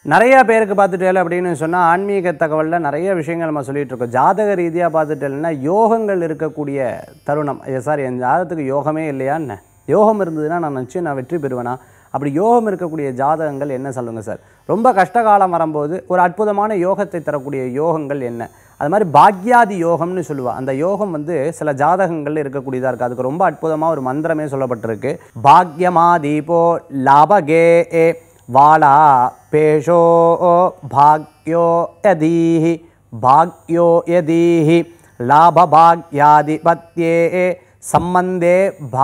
நிறைய பேருக்கு பார்த்துட்டேல அப்படின்னு சொன்னால் ஆன்மீக தகவலில் நிறைய விஷயங்கள் நம்ம சொல்லிட்டு இருக்கோம் ஜாதக ரீதியாக பார்த்துட்டேன்னா யோகங்கள் இருக்கக்கூடிய தருணம் சார் என் ஜாதகத்துக்கு யோகமே இல்லையா என்ன யோகம் இருந்ததுன்னா நான் நினச்சி நான் வெற்றி பெறுவேனா அப்படி யோகம் இருக்கக்கூடிய ஜாதகங்கள் என்ன சொல்லுங்க சார் ரொம்ப கஷ்டகாலம் வரும்போது ஒரு அற்புதமான யோகத்தை தரக்கூடிய யோகங்கள் என்ன அது மாதிரி பாக்யாதி யோகம்னு சொல்லுவா அந்த யோகம் வந்து சில ஜாதகங்கள்ல இருக்கக்கூடியதாக இருக்குது அதுக்கு ரொம்ப அற்புதமாக ஒரு மந்திரமே சொல்லப்பட்டிருக்கு பாக்யமாதீபோ லாபகே ஏ வாலா பேஷோ பாக்யோ யதீஹி பாக்யோ யதீஹி லாபபாக்யாதிபத்யே சம்பந்தே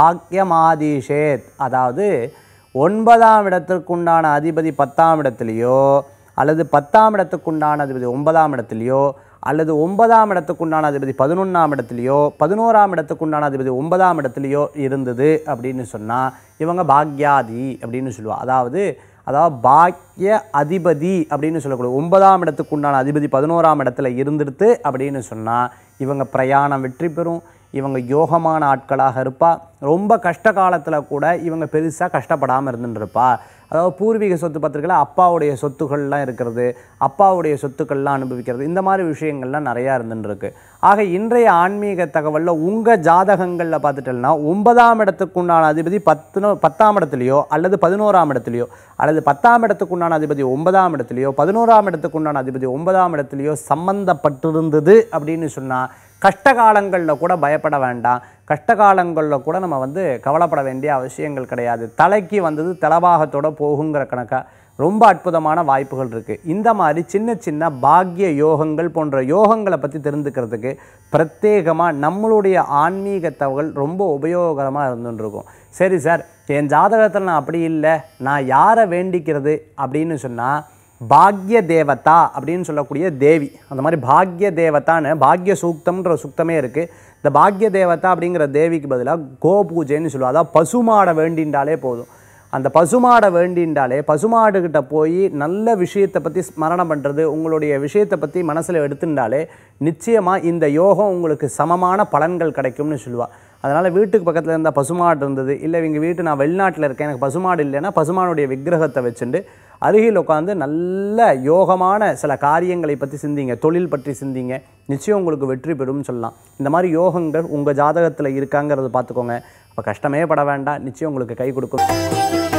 பாக்யமாதிஷேத் அதாவது ஒன்பதாம் இடத்திற்குண்டான அதிபதி பத்தாம் இடத்துலையோ அல்லது பத்தாம் இடத்துக்குண்டான அதிபதி ஒன்பதாம் இடத்துலையோ அல்லது ஒன்பதாம் இடத்துக்குண்டான அதிபதி பதினொன்றாம் இடத்துலையோ பதினோராம் இடத்துக்குண்டான அதிபதி ஒன்பதாம் இடத்துலையோ இருந்தது அப்படின்னு சொன்னால் இவங்க பாக்யாதி அப்படின்னு சொல்லுவா அதாவது அதாவது பாக்ய அதிபதி அப்படின்னு சொல்லக்கூடிய ஒன்பதாம் இடத்துக்குண்டான அதிபதி பதினோராம் இடத்துல இருந்துடுத்து அப்படின்னு சொன்னால் இவங்க பிரயாணம் வெற்றி பெறும் இவங்க யோகமான ஆட்களாக இருப்பா ரொம்ப கஷ்ட காலத்தில் கூட இவங்க பெருசாக கஷ்டப்படாமல் இருந்துருப்பா அதாவது பூர்வீக சொத்து பத்திரிக்கையில் அப்பாவுடைய சொத்துக்கள்லாம் இருக்கிறது அப்பாவுடைய சொத்துக்கள்லாம் அனுபவிக்கிறது இந்த மாதிரி விஷயங்கள்லாம் நிறையா இருந்துருக்கு ஆக இன்றைய ஆன்மீக தகவலில் உங்கள் ஜாதகங்களில் பார்த்துட்டோம்னா ஒன்பதாம் இடத்துக்குண்டான அதிபதி பத்து பத்தாம் இடத்துலையோ அல்லது பதினோராம் இடத்துலையோ அல்லது பத்தாம் இடத்துக்குண்டான அதிபதி ஒன்பதாம் இடத்துலையோ பதினோராம் இடத்துக்குண்டான அதிபதி ஒன்பதாம் இடத்துலையோ சம்பந்தப்பட்டிருந்தது அப்படின்னு சொன்னால் கஷ்டகாலங்களில் கூட பயப்பட வேண்டாம் கஷ்டகாலங்களில் கூட நம்ம வந்து கவலைப்பட வேண்டிய அவசியங்கள் கிடையாது தலைக்கு வந்தது தலபாகத்தோட போகுங்கிற கணக்காக ரொம்ப அற்புதமான வாய்ப்புகள் இருக்குது இந்த மாதிரி சின்ன சின்ன பாக்கிய யோகங்கள் போன்ற யோகங்களை பற்றி தெரிந்துக்கிறதுக்கு பிரத்யேகமாக நம்மளுடைய ஆன்மீக தகவல் ரொம்ப உபயோகரமாக இருந்துட்டு இருக்கும் சரி சார் என் ஜாதகத்தில் நான் அப்படி இல்லை நான் யாரை வேண்டிக்கிறது அப்படின்னு சொன்னால் பாக்ய தேவதா அப்படின்னு சொல்லக்கூடிய தேவி அந்த மாதிரி பாக்ய தேவதான்னு பாக்ய சூக்தம்ன்ற சுக்தமே இருக்குது இந்த பாக்ய தேவதா அப்படிங்கிற தேவிக்கு பதிலாக கோ பூஜைன்னு சொல்லுவோம் அதாவது பசுமாடை வேண்டின்றாலே போதும் அந்த பசுமாடை வேண்டின்றாலே பசுமாடுகிட்ட போய் நல்ல விஷயத்தை பற்றி ஸ்மரணம் பண்ணுறது உங்களுடைய விஷயத்தை பற்றி மனசில் எடுத்துட்டாலே நிச்சயமாக இந்த யோகம் உங்களுக்கு சமமான பலன்கள் கிடைக்கும்னு சொல்லுவாள் அதனால் வீட்டுக்கு பக்கத்தில் இருந்த பசுமாடு இருந்தது இல்லை இவங்க வீட்டு நான் வெளிநாட்டில் இருக்கேன் எனக்கு பசுமாடு இல்லைன்னா பசுமானுடைய விக்கிரகத்தை வச்சுட்டு அருகில் உட்காந்து நல்ல யோகமான சில காரியங்களை பற்றி சிந்திங்க தொழில் பற்றி சிந்திங்க நிச்சயம் உங்களுக்கு வெற்றி பெறும்னு சொல்லலாம் இந்த மாதிரி யோகங்கள் உங்கள் ஜாதகத்தில் இருக்காங்கிறத பார்த்துக்கோங்க அப்போ கஷ்டமே பட வேண்டாம் நிச்சயம் உங்களுக்கு கை கொடுக்கும்